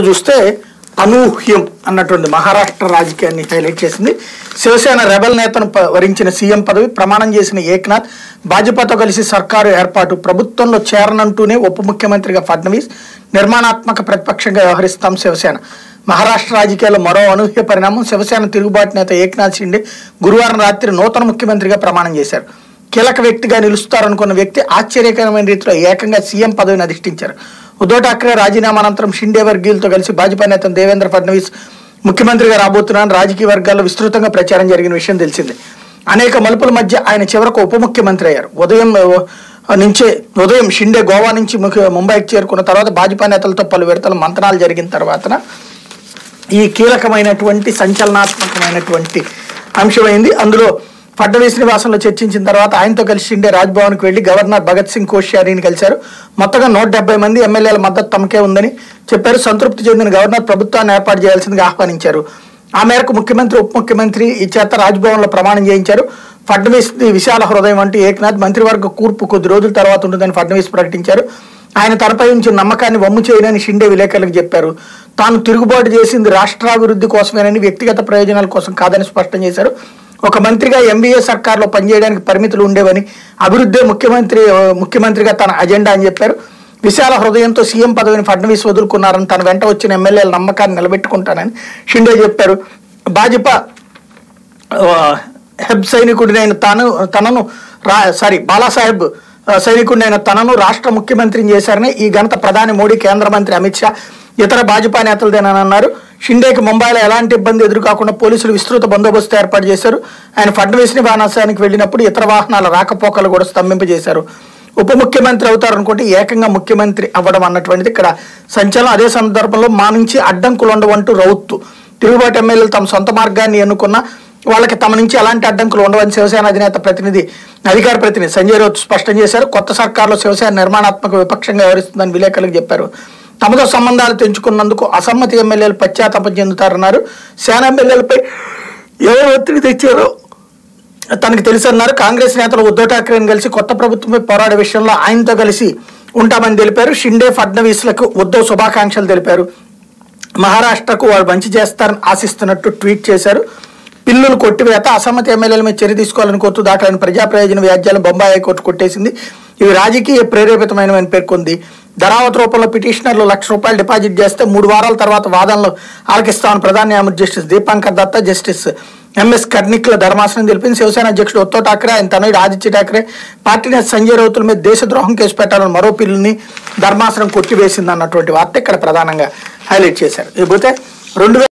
చూస్తే అనూహ్యం అన్నటువంటి మహారాష్ట్ర రాజకీయాన్ని హైలైట్ చేసింది శివసేన రెబల్ నేతను ప- వరించిన సీఎం పదవి ప్రమాణం చేసిన ఏక్నాథ్ భాజపాతో కలిసి సర్కారు ఏర్పాటు ప్రభుత్వంలో చేరనంటూనే ఉప ముఖ్యమంత్రిగా ఫడ్నవీస్ నిర్మాణాత్మక ప్రతిపక్షంగా వ్యవహరిస్తాం శివసేన మహారాష్ట్ర రాజకీయాల్లో మరో అనూహ్య పరిణామం శివసేన తిరుగుబాటు నేత ఏక్నాథ్ షిండే గురువారం రాత్రి నూతన ముఖ్యమంత్రిగా ప్రమాణం చేశారు కీలక వ్యక్తిగా నిలుస్తారనుకున్న వ్యక్తి ఆశ్చర్యకరమైన రీతిలో ఏకంగా సీఎం పదవిని అధిష్ఠించారు ఉద్దవ్ ఠాక్రే రాజీనామా అనంతరం షిండే వర్గీయులతో కలిసి భాజపా నేత దేవేంద్ర ఫడ్నవీస్ ముఖ్యమంత్రిగా రాబోతున్నారని రాజకీయ వర్గాల్లో విస్తృతంగా ప్రచారం జరిగిన విషయం తెలిసిందే అనేక మలుపుల మధ్య ఆయన చివరకు ఉప ముఖ్యమంత్రి అయ్యారు ఉదయం ఆ, నుంచే ఉదయం షిండే గోవా నుంచి ముఖ్య- ముంబైకి చేరుకున్న తర్వాత భాజపా నేతలతో పలు విడతల మంతనాలు జరిగిన తర్వాత ఈ కీలకమైనటువంటి సంచలనాత్మకమైనటువంటి అంశమైంది అందులో ఫడ్నవీస్ నివాసంలో చర్చించిన తర్వాత ఆయనతో కలిసి షిండే రాజ్భవన్కి వెళ్లి గవర్నర్ భగత్ సింగ్ కోశ్యారీని కలిశారు మొత్తంగా నూట డెబ్బై మంది ఎమ్మెల్యేల మద్దతు తమకే ఉందని చెప్పారు సంతృప్తి చెందిన గవర్నర్ ప్రభుత్వాన్ని ఏర్పాటు చేయాల్సిందిగా ఆహ్వానించారు ఆ మేరకు ముఖ్యమంత్రి ఉప ముఖ్యమంత్రి ఈ చేత రాజ్భవన్లో ప్రమాణం చేయించారు ఫడ్నవీస్ విశాల హృదయం అంటూ ఏక్నాథ్ మంత్రివర్గ కూర్పు కొద్ది రోజుల తర్వాత ఉంటుందని ఫడ్నవీస్ ప్రకటించారు ఆయన తనపై ఉంచిన నమ్మకాన్ని వమ్ము చేయనని షిండే విలేకరులకు చెప్పారు తాను తిరుగుబాటు చేసింది రాష్ట్రాభివృద్ధి కోసమేనని వ్యక్తిగత ప్రయోజనాల కోసం కాదని స్పష్టం చేశారు ఒక మంత్రిగా ఎంబీఏ సర్కార్లో పనిచేయడానికి పరిమితులు ఉండేవని అభివృద్ధి ముఖ్యమంత్రి ముఖ్యమంత్రిగా తన అజెండా అని చెప్పారు విశాల హృదయంతో సీఎం పదవిని ఫడ్నవీస్ వదులుకున్నారని తన వెంట వచ్చిన ఎమ్మెల్యేల నమ్మకాన్ని నిలబెట్టుకుంటానని షిండే చెప్పారు భాజపా ఆ, హెబ్ సైనికుడినైన తాను తనను రా సారీ బాలాసాహెబ్ ఆ, సైనికుడినైన తనను రాష్ట్ర ముఖ్యమంత్రిని చేశారని ఈ ఘనత ప్రధాని మోడీ కేంద్ర మంత్రి అమిత్ షా ఇతర భాజపా నేతలదేనని అన్నారు షిండేకి ముంబైలో ఎలాంటి ఇబ్బంది ఎదురుకాకుండా పోలీసులు విస్తృత బందోబస్తు ఏర్పాటు చేశారు ఆయన ఫడ్నవీస్ నివాసానికి వెళ్ళినప్పుడు ఇతర వాహనాల రాకపోకలు కూడా స్తంభింపజేశారు ఉప ముఖ్యమంత్రి అవుతారనుకుంటే ఏకంగా ముఖ్యమంత్రి అవ్వడం అన్నటువంటిది ఇక్కడ సంచలనం అదే సందర్భంలో మా నుంచి అడ్డంకులు ఉండవంటూ రౌత్తు తిరుగుబాటు ఎమ్మెల్యేలు తమ సొంత మార్గాన్ని ఎన్నుకున్న వాళ్ళకి తమ నుంచి ఎలాంటి అడ్డంకులు ఉండవని శివసేన అధినేత ప్రతినిధి అధికార ప్రతినిధి సంజయ్ రౌత్ స్పష్టం చేశారు కొత్త సర్కార్లో శివసేన నిర్మాణాత్మక విపక్షంగా వ్యవహరిస్తుందని విలేకరులకు చెప్పారు తమతో సంబంధాలు తెంచుకున్నందుకు అసమ్మతి ఎమ్మెల్యేలు పశ్చాత్తాపం చెందుతారన్నారు సేన ఎమ్మెల్యేలపై ఎవరు ఒత్తిడి తెచ్చారో తనకు తెలుసన్నారు కాంగ్రెస్ నేతలు ఉద్దవ్ ఠాక్రేని కలిసి కొత్త ప్రభుత్వంపై పోరాడే విషయంలో ఆయనతో కలిసి ఉంటామని తెలిపారు షిండే ఫడ్నవీస్లకు ఉద్దవ్ శుభాకాంక్షలు తెలిపారు మహారాష్ట్రకు వారు మంచి చేస్తారని ఆశిస్తున్నట్టు ట్వీట్ చేశారు పిల్లులు కొట్టివేత అసమ్మతి ఎమ్మెల్యేల మీద చర్య తీసుకోవాలని కోరుతూ దాఖలైన ప్రజా ప్రయోజన వ్యాజ్యాలను బొంబాయి హైకోర్టు కొట్టేసింది ఇవి రాజకీయ ప్రేరేపితమైనవని పేర్కొంది ధరావత్ రూపంలో పిటిషనర్లు లక్ష రూపాయలు డిపాజిట్ చేస్తే మూడు వారాల తర్వాత వాదనలు ఆలకిస్తామని ప్రధాన న్యాయమూర్తి justice Dipankar Datta justice M కర్నిక్ల ధర్మాసనం తెలిపింది శివసేన అధ్యక్షుడు ఉద్దవ్ ఠాక్రే ఆయన తనయుడు ఆదిత్య ఠాక్రే పార్టీ నేత సంజయ్ రౌతుల మీద దేశద్రోహం కేసు పెట్టాలని మరో పిల్లని ధర్మాసనం కొట్టివేసింది అన్నటువంటి వార్త ఇక్కడ ప్రధానంగా హైలైట్ చేశారు ఇకపోతే రెండు వేల